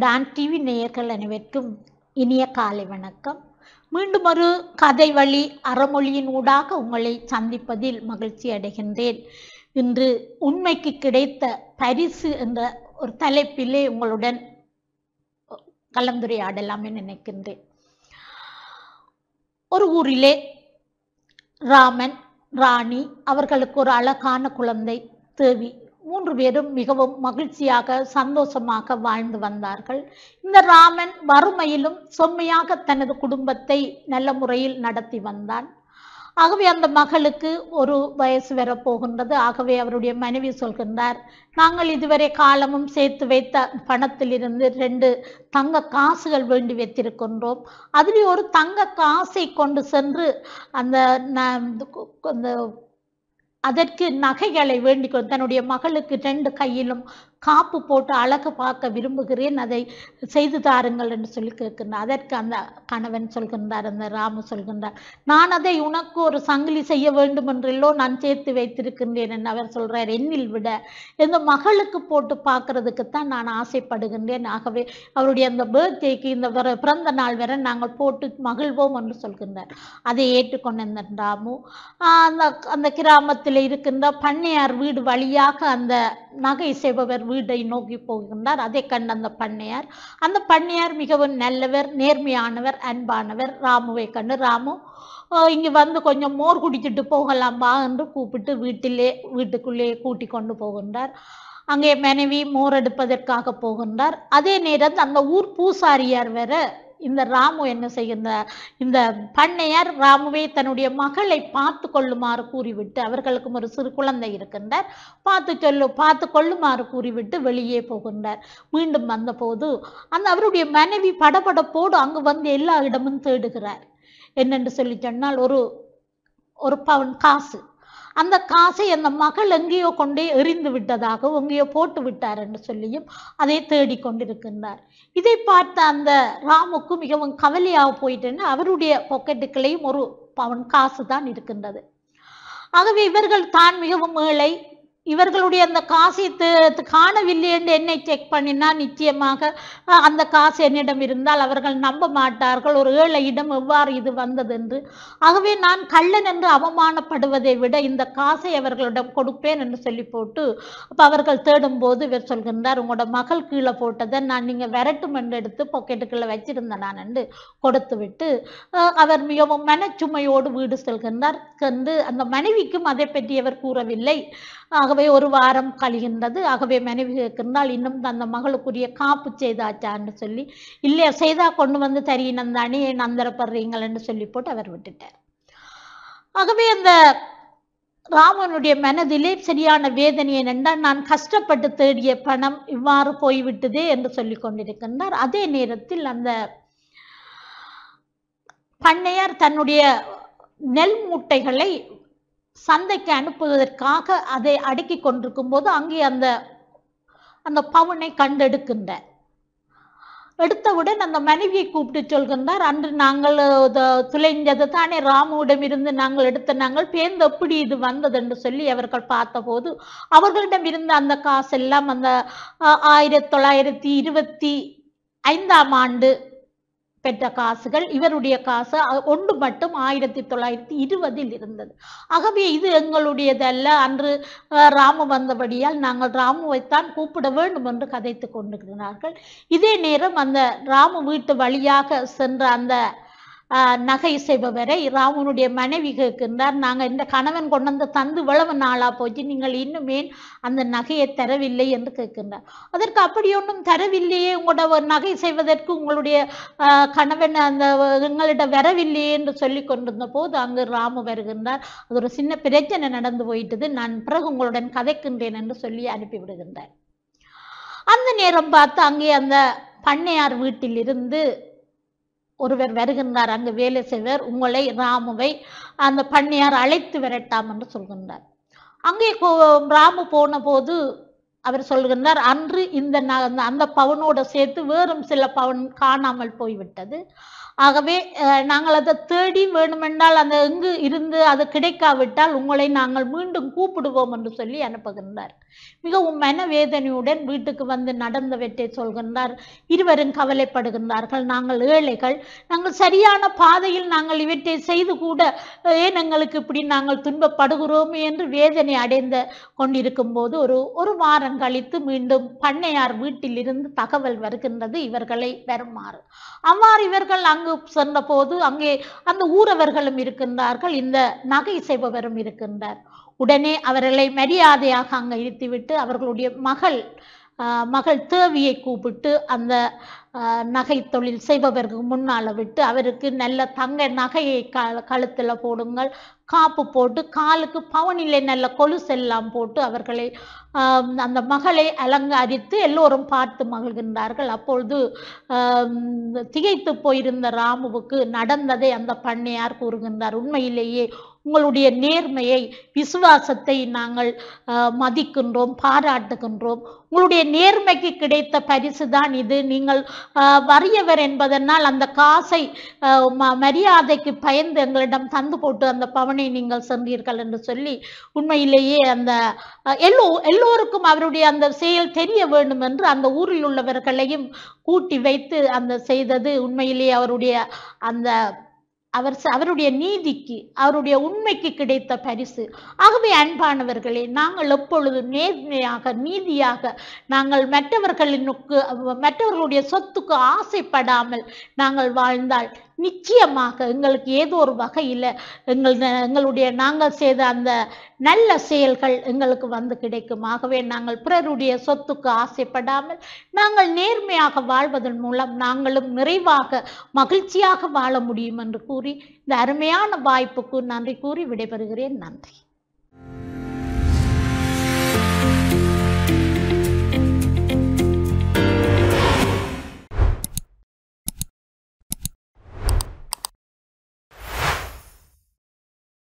Don TV நேயர்கள் அனைவருக்கும் இனிய காலை வணக்கம் மீண்டும் ஒரு கதை வழி அறமொழியின் ஊடாக உங்களை சந்திப்பதில் மகிழ்ச்சி அடைகின்றேன் இன்று உண்மைக்கு கிடைத்த பரிசு என்ற ஒரு தலைப்பிலே உங்களுடன் கலந்துரையாடலாம் என நினைக்கின்றேன் ஒரு ஊரிலே ராமன் ராணி அவர்களுக்கு ஒரு அழகான குழந்தை தேவி மூன்று பேரும் மிகவும் மகிழ்ச்சியாக சந்தோஷமாக வாழ்ந்து வந்தார்கள் இந்த ராமன் வறுமையிலும் செம்மையாக தனது குடும்பத்தை நல்ல முறையில் நடத்தி வந்தான் ஆகவே அந்த மகளுக்கு ஒரு வயசு வர போகின்றது ஆகவே அவருடைய மனைவி சொல்கின்றார் நாங்கள் இதுவரை காலமும் சேர்த்து வைத்த பணத்திலிருந்து ரெண்டு தங்க காசுகள் வேண்டி வைத்திருக்கின்றோம் அதில் ஒரு தங்க காசை கொண்டு சென்று அந்த அந்த அதற்கு நகைகளை வேண்டிக் தன்னுடைய மகளுக்கு ரெண்டு கையிலும் காப்பு போட்டு அழகு பார்க்க விரும்புகிறேன் அதை செய்து தாருங்கள் என்று சொல்லி கேட்கின்றார் அதற்கு அந்த கணவன் சொல்கின்றார் அந்த ராமு சொல்கின்றார் நான் அதை உனக்கு ஒரு சங்கிலி செய்ய வேண்டும் என்றெல்லோ நான் சேர்த்து வைத்திருக்கின்றேன் என்று அவர் சொல்றார் என்னில் விட இந்த மகளுக்கு போட்டு பார்க்கறதுக்குத்தான் நான் ஆசைப்படுகின்றேன் ஆகவே அவருடைய அந்த பர்த்டேக்கு இந்த வர பிறந்த நாள் வரை நாங்கள் போட்டு மகிழ்வோம் என்று சொல்கின்றார் அதை ஏற்றுக்கொண்ட ராமு அந்த அந்த கிராமத்தில் இருக்கின்ற பண்ணையார் வீடு வழியாக அந்த நகை செய்பவர் வீட்டை நோக்கி போகின்றார் அதை கண்ட அந்த பண்ணையார் அந்த பண்ணையார் மிகவும் நல்லவர் நேர்மையானவர் அன்பானவர் ராமுவை கண்டு ராமு இங்கே வந்து கொஞ்சம் மோர் குடிச்சிட்டு போகலாம் வா என்று கூப்பிட்டு வீட்டிலே வீட்டுக்குள்ளே கூட்டி கொண்டு போகின்றார் அங்கே மனைவி மோர் எடுப்பதற்காக போகின்றார் அதே நேரம் அந்த ஊர் பூசாரியார் வேற இந்த ராமு என்ன செய்கின்றார் இந்த பண்ணையார் ராமுவை தன்னுடைய மகளை பார்த்து கொள்ளுமாறு கூறிவிட்டு அவர்களுக்கும் ஒரு சிறு குழந்தை இருக்கின்றார் பார்த்து சொல்லு பார்த்து கொள்ளுமாறு கூறிவிட்டு வெளியே போகின்றார் மீண்டும் வந்தபோது அந்த அவருடைய மனைவி படபடப்போடு அங்கு வந்து எல்லா இடமும் தேடுகிறார் என்னென்று சொல்லி சொன்னால் ஒரு ஒரு பவுன் காசு அந்த காசை அந்த மகள் எங்கேயோ கொண்டே எறிந்து விட்டதாக எங்கேயோ போட்டு விட்டார் என்று சொல்லியும் அதை தேடி கொண்டிருக்கின்றார் இதை பார்த்த அந்த ராமுக்கு மிகவும் கவலையாக போயிட்டுன்னு அவருடைய பாக்கெட்டுகளையும் ஒரு பவன் காசு தான் இருக்கின்றது ஆகவே இவர்கள் தான் மிகவும் ஏழை இவர்களுடைய அந்த காசை காணவில்லை என்று என்னை செக் பண்ணினா நிச்சயமாக அந்த காசு என்னிடம் இருந்தால் அவர்கள் நம்ப மாட்டார்கள் ஒரு ஏழையிடம் எவ்வாறு இது வந்தது என்று ஆகவே நான் கள்ளன் என்று அவமானப்படுவதை விட இந்த காசை அவர்களிடம் கொடுப்பேன் என்று சொல்லி போட்டு அப்போ அவர்கள் தேடும் போது இவர் சொல்கின்றார் உங்களோட மகள் கீழே போட்டதை நான் நீங்கள் விரட்டும் என்று எடுத்து பாக்கெட்டுக்குள்ளே வச்சிருந்தேன் நான் என்று கொடுத்து விட்டு அவர் மிகவும் மனச்சுமையோடு வீடு செல்கின்றார் சென்று அந்த மனைவிக்கும் அதை பற்றி அவர் கூறவில்லை ஆகவே ஒரு வாரம் கழிகின்றது ஆகவே மனைவி கேட்கின்றால் இன்னும் அந்த மகளுக்குரிய காப்பு செய்தாச்சான்னு சொல்லி இல்லை செய்தா கொண்டு வந்து தரீனம் தானே நந்தரப்படுறீங்கள் என்று சொல்லி போட்டு அவர் விட்டுட்டார் ஆகவே அந்த ராமனுடைய மனதிலே சரியான வேதனை என்னென்றால் நான் கஷ்டப்பட்டு தேடிய பணம் இவ்வாறு போய்விட்டதே என்று சொல்லி கொண்டிருக்கின்றார் அதே நேரத்தில் அந்த பண்ணையார் தன்னுடைய நெல் மூட்டைகளை சந்தைக்கு அனுப்புவதற்காக அதை அடுக்கி கொண்டிருக்கும் போது அங்கே அந்த அந்த பவுனை கண்டெடுக்கின்றார் எடுத்தவுடன் அந்த மனைவியை கூப்பிட்டு சொல்கின்றார் அன்று நாங்கள் துளைஞ்சது தானே ராமுவிடம் இருந்து நாங்கள் எடுத்த நாங்கள் பேர்ந்து எப்படி இது வந்தது என்று சொல்லி அவர்கள் பார்த்தபோது அவர்களிடம் இருந்த அந்த காசெல்லாம் அந்த ஆயிரத்தி தொள்ளாயிரத்தி இருபத்தி ஐந்தாம் ஆண்டு பெற்ற காசுகள் இவருடைய காசு ஒன்று மட்டும் ஆயிரத்தி தொள்ளாயிரத்தி இருபதில் இருந்தது ஆகவே இது எங்களுடையதல்ல அன்று ராமு வந்தபடியால் நாங்கள் ராமுவைத்தான் கூப்பிட வேண்டும் என்று கதைத்து கொண்டிருக்கிறார்கள் இதே நேரம் அந்த ராமு வீட்டு வழியாக சென்ற அந்த நகை செய்பவரை ராமனுடைய மனைவி கேட்கின்றார் நாங்கள் இந்த கணவன் கொண்டு வந்து தந்து இவ்வளவு நாளா போச்சு நீங்கள் இன்னுமே அந்த நகையை தரவில்லை என்று கேட்கின்றார் அதற்கு அப்படி ஒன்றும் தரவில்லையே உங்களோட நகை செய்வதற்கு உங்களுடைய கணவன் அந்த எங்களிடம் வரவில்லையே என்று சொல்லி கொண்டிருந்த போது அங்கு ராமு வருகின்றார் அது ஒரு சின்ன பிரச்சனை நடந்து போயிட்டது நான் பிறகு உங்களுடன் கதைக்கின்றேன் என்று சொல்லி அனுப்பிவிடுகின்றார் அந்த நேரம் பார்த்து அங்கே அந்த பண்ணையார் வீட்டில் இருந்து ஒருவர் வருகின்றார் அங்கு வேலை செய்வர் உங்களை ராமுவை அந்த பண்ணையார் அழைத்து விரட்டாம் என்று சொல்கின்றார் அங்கே ராமு போன போது அவர் சொல்கின்றார் அன்று இந்த அந்த பவனோடு சேர்த்து வேறும் சில பவன் காணாமல் போய்விட்டது ஆகவே நாங்கள் அதை தேடி வேணுமென்றால் அந்த எங்கு இருந்து அது கிடைக்காவிட்டால் உங்களை நாங்கள் மீண்டும் கூப்பிடுவோம் என்று சொல்லி அனுப்புகின்றார் மிகவும் மனவேதனையுடன் வீட்டுக்கு வந்து நடந்தவற்றை சொல்கின்றார் இருவரும் கவலைப்படுகின்றார்கள் நாங்கள் ஏழைகள் நாங்கள் சரியான பாதையில் நாங்கள் இவற்றை செய்து கூட ஏன் எங்களுக்கு இப்படி நாங்கள் துன்பப்படுகிறோமே என்று வேதனை அடைந்த கொண்டிருக்கும் போது ஒரு ஒரு வாரம் கழித்து மீண்டும் பண்ணையார் வீட்டிலிருந்து தகவல் வருகின்றது இவர்களை வருமாறு அவ்வாறு இவர்கள் அங்கு சென்றபோது அங்கே அந்த ஊரவர்களும் இருக்கின்றார்கள் இந்த நகை செய்பவரும் இருக்கின்றார் உடனே அவர்களை மரியாதையாக அங்கே இருத்திவிட்டு அவர்களுடைய மகள் ஆஹ், மகள் தேவியை கூப்பிட்டு அந்த ஆஹ், நகை தொழில் செய்பவருக்கு முன்னால விட்டு அவருக்கு நல்ல தங்க நகையை க கழுத்தில் போடுங்கள் காப்பு போட்டு காலுக்கு பவனிலே நல்ல கொலுசெல்லாம் போட்டு அவர்களை ஆம், அந்த மகளை அலங்கரித்து எல்லோரும் பார்த்து மகிழ்கின்றார்கள் அப்பொழுது ஆம், திகைத்து போயிருந்த ராமுவுக்கு நடந்ததை அந்த பண்ணையார் கூறுகின்றார் உண்மையிலேயே உங்களுடைய நேர்மையை விசுவாசத்தை நாங்கள் ஆஹ், மதிக்கின்றோம் பாராட்டுகின்றோம் உங்களுடைய நேர்மைக்கு கிடைத்த பரிசு தான் இது நீங்கள் ஆஹ், வறியவர் என்பதனால் அந்த காசை ஆஹ், ம- மரியாதைக்கு பயந்து எங்களிடம் தந்து போட்டு அந்த பவனை நீங்கள் சென்றீர்கள் என்று சொல்லி உண்மையிலேயே அந்த அஹ், எல்லோ எல்லோருக்கும் அவருடைய அந்த செயல் தெரிய வேண்டும் என்று அந்த ஊரில் உள்ளவர்களையும் கூட்டி வைத்து அந்த செய்தது உண்மையிலேயே அவருடைய அந்த அவர் ச- அவருடைய நீதிக்கு அவருடைய உண்மைக்கு கிடைத்த பரிசு ஆகவே அன்பானவர்களே நாங்கள் எப்பொழுதும் நேர்மையாக நீதியாக நாங்கள் மற்றவர்களினுக்கு மற்றவர்களுடைய சொத்துக்கு ஆசைப்படாமல் நாங்கள் வாழ்ந்தால் நிச்சயமாக எங்களுக்கு ஏதோ ஒரு வகையில் எங்கள் எங்களுடைய நாங்கள் செய்த அந்த நல்ல செயல்கள் எங்களுக்கு வந்து கிடைக்கும் ஆகவே நாங்கள் பிறருடைய சொத்துக்கு ஆசைப்படாமல் நாங்கள் நேர்மையாக வாழ்வதன் மூலம் நாங்களும் நிறைவாக மகிழ்ச்சியாக வாழ முடியும் என்று கூறி இந்த அருமையான வாய்ப்புக்கு நன்றி கூறி விடைபெறுகிறேன் நன்றி